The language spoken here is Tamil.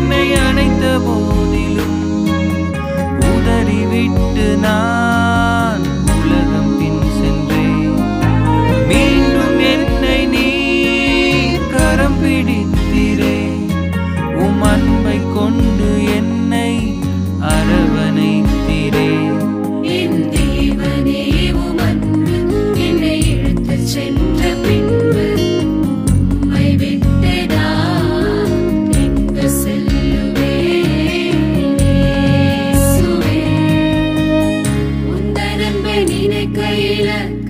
என்னை அணைத்த போதிலும் உதறிவிட்டு நான் உலகம் பின் சென்றேன் மீண்டும் என்னை நீ கரம் பிடித்திரே உம் அன்பை கொண்டு என்னை அரவணைத்திரே என் தேவனே உம் அன்பு என்னை இழுத்துச் சென்ற பின்பு உம்மை விட்டு நான் எங்கு செல்லுவேன் இயேசுவே உந்தன் அன்பை நினைக்கையில